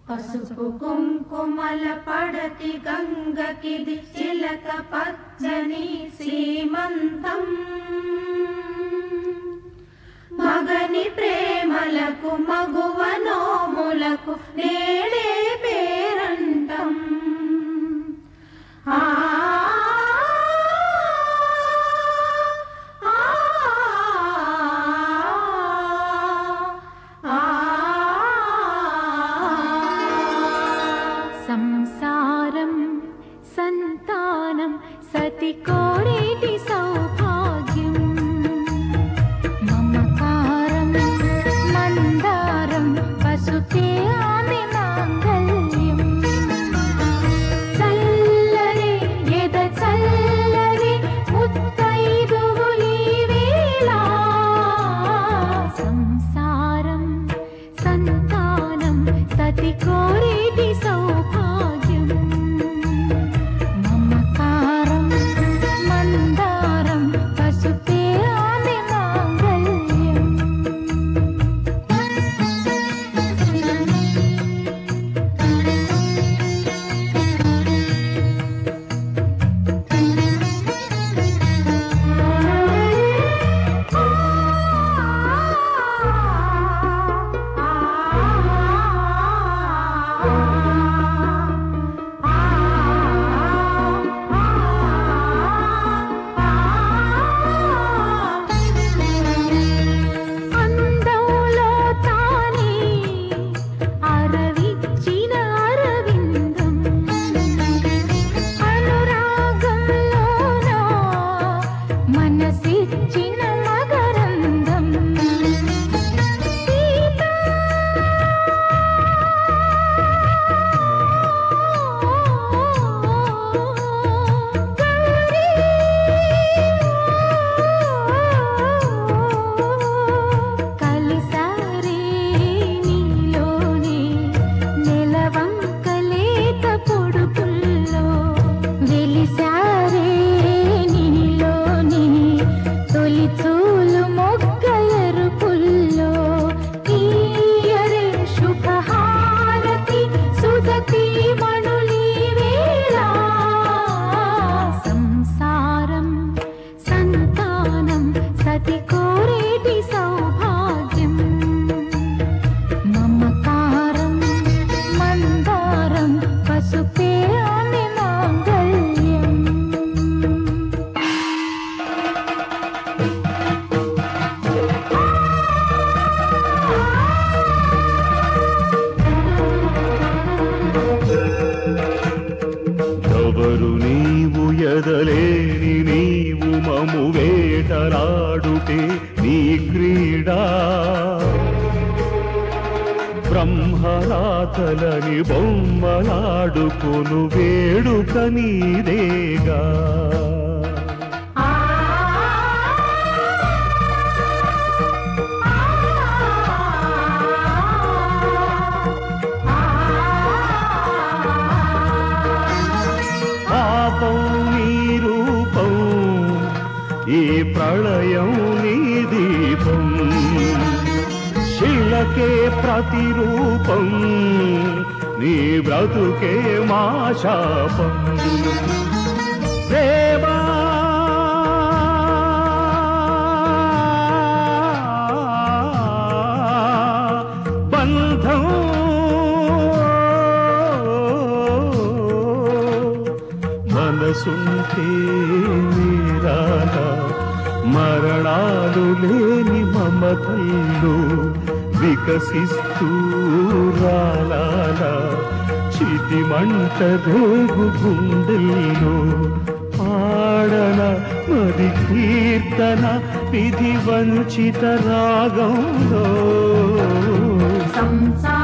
పసుపు కుంకుమల పడతి గంగకిది చిలక పచ్చని సీమంతం మగని ప్రేమలకు మగువ నోములకు నేడే పేరంటం ఆ ఆ, ఆ, సంసారం సంతానం సతి కోరేటి సౌభాగ్యం మమకారం మందారం పసుపే ఆమె మాంగల్యం చల్లని ఎద చల్లని ముత్తైదువులీ వేళ సంసారం సంతానం సతి కోరేటి సౌభాగ్యం మమకారం మందారం పసుపే ఆమె మాంగల్యం అందంలో తానే అరవిచ్చిన అరవిందం అనురాగంలోన మనసిచ్చిన మకరందం సీత కలిసారే నీలోనే నెలవంకలేత పొడుపుల్లో వెలిసారే నీలోనే తొలి చూలు మొగ్గ ఎరుపుల్లో ఈయరే శుభహారతి సుధతి మణులీ వేళ సంసారం సంతానం సతి కోరేటి సౌభాగ్యం మమకారం మందారం పసుపే ఆమె మాంగల్యం ఎవరు నీవు ఎదలేని నీవు మము వేటలాడుటే నీ క్రీడా బ్రహ్మరాతలని బొమ్మలాడుకొను వేడుక నీదేగా పాపం నీ రూపం ఈ ప్రళయం నీ దీపం శిలకే ప్రతిరూపం నీ బ్రతుకే మా శాపం ప్రేమా బంధం మనసుంటే నీరాల మరణాలు లేని మమతల్లో వికసిస్తూ రాలాల చితి మంట రేగు గుండెల్లో పాడన మరి కీర్తన విధి వంచిత రాగంలో సంసారం